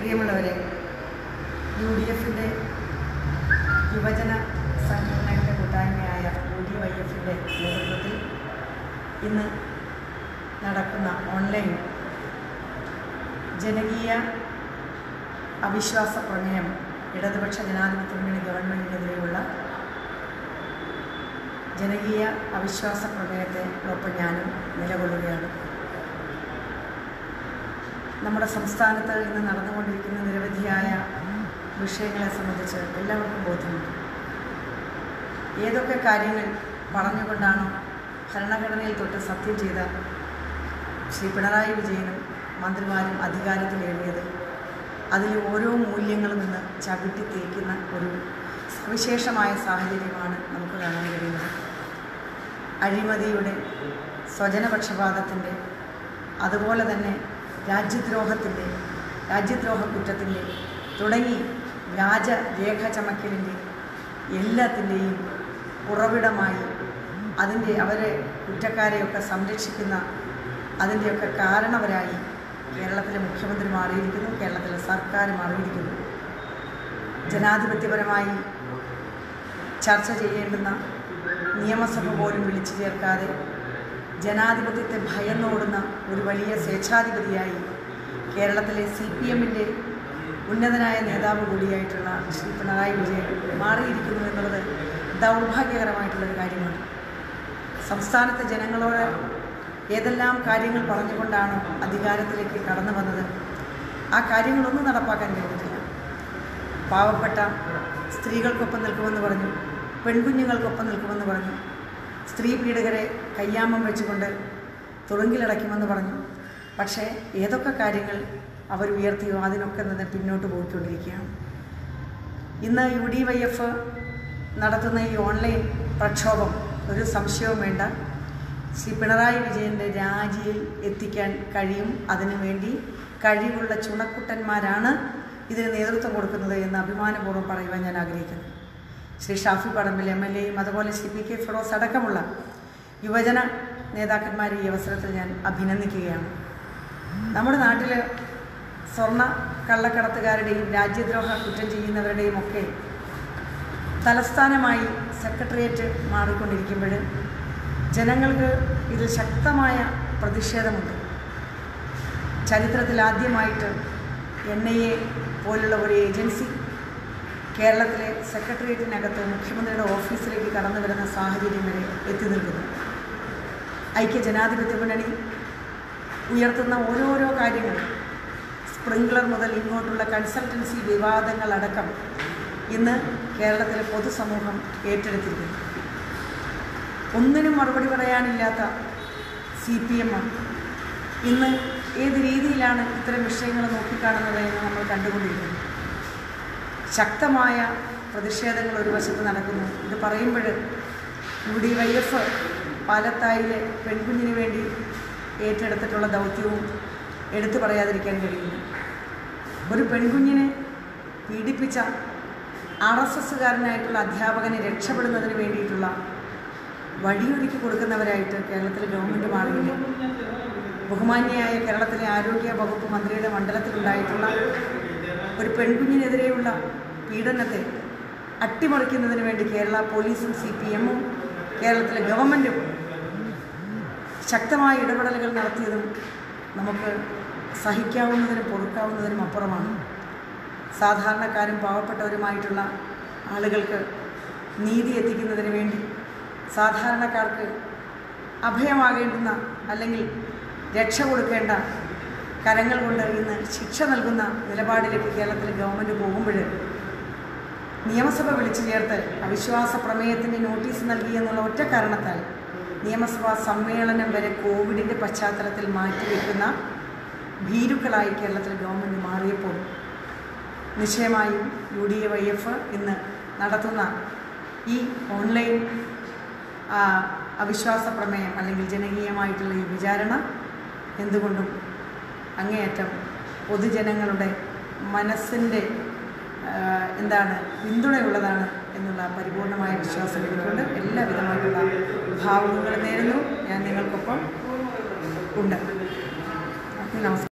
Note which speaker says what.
Speaker 1: പ്രിയമുള്ളവരെ U D എഫിൻ്റെ യുവജന സംഘടനകളുടെ കൂട്ടായ്മയായ യു ഡി വൈ എഫിൻ്റെ നേതൃത്വത്തിൽ ഇന്ന് നടക്കുന്ന ഓൺലൈൻ ജനകീയ അവിശ്വാസ പ്രമേയം ഇടതുപക്ഷ ജനാധിപത്യ മുന്നണി ഗവൺമെൻറ്റിനെതിരെയുള്ള ജനകീയ അവിശ്വാസ പ്രമേയത്തെ ഒപ്പം ഞാനും നിലകൊള്ളുകയാണ് നമ്മുടെ സംസ്ഥാനത്ത് ഇന്ന് നടന്നുകൊണ്ടിരിക്കുന്ന നിരവധിയായ വിഷയങ്ങളെ സംബന്ധിച്ച് എല്ലാവർക്കും ബോധ്യമുണ്ട് ഏതൊക്കെ കാര്യങ്ങൾ പറഞ്ഞുകൊണ്ടാണോ ഭരണഘടനയിൽ തൊട്ട് സത്യം ചെയ്ത ശ്രീ പിണറായി വിജയനും മന്ത്രിമാരും അധികാരത്തിലേറിയത് അതിൽ ഓരോ മൂല്യങ്ങളും ഇന്ന് ചവിട്ടി തേക്കുന്ന ഒരു സവിശേഷമായ സാഹചര്യമാണ് നമുക്ക് കാണാൻ കഴിയുന്നത് അഴിമതിയുടെ സ്വജനപക്ഷപാതത്തിൻ്റെ അതുപോലെ തന്നെ രാജ്യദ്രോഹത്തിൻ്റെ രാജ്യദ്രോഹ കുറ്റത്തിൻ്റെ തുടങ്ങി വ്യാജ രേഖ ചമക്കലിൻ്റെ എല്ലാത്തിൻ്റെയും ഉറവിടമായി അതിൻ്റെ അവരെ കുറ്റക്കാരെയൊക്കെ സംരക്ഷിക്കുന്ന അതിൻ്റെയൊക്കെ കാരണവരായി കേരളത്തിലെ മുഖ്യമന്ത്രി മാറിയിരിക്കുന്നു കേരളത്തിലെ സർക്കാർ മാറിയിരിക്കുന്നു ജനാധിപത്യപരമായി ചർച്ച ചെയ്യേണ്ടുന്ന നിയമസഭ പോലും വിളിച്ചു ചേർക്കാതെ ജനാധിപത്യത്തെ ഭയന്നോടുന്ന ഒരു വലിയ സ്വേച്ഛാധിപതിയായി കേരളത്തിലെ സി പി എമ്മിൻ്റെ ഉന്നതനായ നേതാവ് കൂടിയായിട്ടുള്ള ശ്രീ പിണറായി വിജയൻ മാറിയിരിക്കുന്നു എന്നുള്ളത് ദൗർഭാഗ്യകരമായിട്ടുള്ളൊരു കാര്യമാണ് സംസ്ഥാനത്തെ ജനങ്ങളോട് ഏതെല്ലാം കാര്യങ്ങൾ പറഞ്ഞുകൊണ്ടാണ് അധികാരത്തിലേക്ക് കടന്നു വന്നത് ആ കാര്യങ്ങളൊന്നും നടപ്പാക്കാൻ കഴിഞ്ഞിട്ടില്ല പാവപ്പെട്ട സ്ത്രീകൾക്കൊപ്പം നിൽക്കുമെന്ന് പറഞ്ഞു പെൺകുഞ്ഞുങ്ങൾക്കൊപ്പം നിൽക്കുമെന്ന് പറഞ്ഞു സ്ത്രീ പീഡകരെ കയ്യാമം വെച്ചുകൊണ്ട് തുറുങ്കിലടയ്ക്കുമെന്ന് പറഞ്ഞു പക്ഷേ ഏതൊക്കെ കാര്യങ്ങൾ അവർ ഉയർത്തിയോ അതിനൊക്കെ നിന്ന് പിന്നോട്ട് പോയിക്കൊണ്ടിരിക്കുകയാണ് ഇന്ന് യു ഡി വൈ എഫ് നടത്തുന്ന ഈ ഓൺലൈൻ പ്രക്ഷോഭം ഒരു സംശയവും വേണ്ട ശ്രീ പിണറായി വിജയൻ്റെ രാജിയിൽ എത്തിക്കാൻ കഴിയും അതിനുവേണ്ടി കഴിവുള്ള ചുണക്കുട്ടന്മാരാണ് ഇതിന് നേതൃത്വം കൊടുക്കുന്നത് എന്ന് അഭിമാനപൂർവ്വം പറയുവാൻ ഞാൻ ആഗ്രഹിക്കുന്നു ശ്രീ ഷാഫി പറമ്പിൽ എം എൽ എയും അതുപോലെ ശ്രീ പി കെ ഫിറോസ് അടക്കമുള്ള യുവജന നേതാക്കന്മാരെ ഈ അവസരത്തിൽ ഞാൻ അഭിനന്ദിക്കുകയാണ് നമ്മുടെ നാട്ടിൽ സ്വർണ്ണ കള്ളക്കടത്തുകാരുടെയും രാജ്യദ്രോഹ കുറ്റം ചെയ്യുന്നവരുടെയും ഒക്കെ തലസ്ഥാനമായി സെക്രട്ടേറിയറ്റ് മാറിക്കൊണ്ടിരിക്കുമ്പോൾ ജനങ്ങൾക്ക് ഇതിൽ ശക്തമായ പ്രതിഷേധമുണ്ട് ചരിത്രത്തിൽ ആദ്യമായിട്ട് എൻ ഐ എ പോലുള്ള ഒരു ഏജൻസി കേരളത്തിലെ സെക്രട്ടേറിയറ്റിനകത്ത് മുഖ്യമന്ത്രിയുടെ ഓഫീസിലേക്ക് കടന്നു വരുന്ന സാഹചര്യം വരെ എത്തി നിൽക്കുന്നു ഐക്യ ജനാധിപത്യ മുന്നണി ഉയർത്തുന്ന ഓരോരോ കാര്യങ്ങൾ സ്പ്രിംഗ്ലർ മുതൽ ഇങ്ങോട്ടുള്ള കൺസൾട്ടൻസി വിവാദങ്ങളടക്കം ഇന്ന് കേരളത്തിലെ പൊതുസമൂഹം ഏറ്റെടുത്തിരിക്കുന്നു ഒന്നിനും മറുപടി പറയാനില്ലാത്ത സി പി എം ഇന്ന് ഏത് രീതിയിലാണ് ഇത്തരം വിഷയങ്ങൾ നോക്കിക്കാണുന്നത് എന്ന് നമ്മൾ കണ്ടുകൊണ്ടിരിക്കുന്നു ശക്തമായ പ്രതിഷേധങ്ങൾ ഒരു വശത്ത് നടക്കുന്നു ഇത് പറയുമ്പോൾ യു ഡി വൈ എഫ് പാലത്തായിലെ പെൺകുഞ്ഞിന് വേണ്ടി ഏറ്റെടുത്തിട്ടുള്ള ദൗത്യവും എടുത്തു പറയാതിരിക്കാൻ കഴിയില്ല ഒരു പെൺകുഞ്ഞിനെ പീഡിപ്പിച്ച ആർ എസ് എസ്സുകാരനായിട്ടുള്ള അധ്യാപകനെ രക്ഷപ്പെടുന്നതിന് വേണ്ടിയിട്ടുള്ള വഴിയൊരുക്കി കൊടുക്കുന്നവരായിട്ട് കേരളത്തിലെ ഗവൺമെൻറ് മാറിയില്ല ബഹുമാന്യയായ കേരളത്തിലെ ആരോഗ്യ വകുപ്പ് മന്ത്രിയുടെ മണ്ഡലത്തിലുണ്ടായിട്ടുള്ള ഒരു പെൺകുഞ്ഞിനെതിരെയുള്ള പീഡനത്തെ അട്ടിമറിക്കുന്നതിന് വേണ്ടി കേരള പോലീസും സി പി എമ്മും കേരളത്തിലെ ഗവൺമെൻറ്റും ശക്തമായ ഇടപെടലുകൾ നടത്തിയതും നമുക്ക് സഹിക്കാവുന്നതിനും പൊറുക്കാവുന്നതിനും അപ്പുറമാണ് സാധാരണക്കാരും പാവപ്പെട്ടവരുമായിട്ടുള്ള ആളുകൾക്ക് നീതി എത്തിക്കുന്നതിന് വേണ്ടി സാധാരണക്കാർക്ക് അഭയമാകേണ്ടുന്ന അല്ലെങ്കിൽ രക്ഷ കൊടുക്കേണ്ട കരങ്ങൾ കൊണ്ട് ഇന്ന് ശിക്ഷ നൽകുന്ന നിലപാടിലേക്ക് കേരളത്തിലെ ഗവൺമെൻറ് പോകുമ്പോൾ നിയമസഭ വിളിച്ചു ചേർത്ത് അവിശ്വാസ പ്രമേയത്തിന് നോട്ടീസ് നൽകി എന്നുള്ള ഒറ്റ കാരണത്താൽ നിയമസഭാ സമ്മേളനം വരെ കോവിഡിൻ്റെ പശ്ചാത്തലത്തിൽ മാറ്റിവെക്കുന്ന ഭീരുക്കളായി കേരളത്തിലെ ഗവൺമെൻറ് മാറിയപ്പോൾ നിശ്ചയമായും U D A Y F ഇന്ന് നടത്തുന്ന ഈ ഓൺലൈൻ അവിശ്വാസ പ്രമേയം അല്ലെങ്കിൽ ജനകീയമായിട്ടുള്ള ഈ വിചാരണ എന്തുകൊണ്ടും അങ്ങേയറ്റം പൊതുജനങ്ങളുടെ മനസ്സിൻ്റെ എന്താണ് പിന്തുണയുള്ളതാണ് എന്നുള്ള പരിപൂർണമായ വിശ്വാസം എനിക്കുണ്ട് എല്ലാവിധമായിട്ടുള്ള ഭാവങ്ങളും നേരുന്നു ഞാൻ നിങ്ങൾക്കൊപ്പം ഉണ്ട് നമസ്കാരം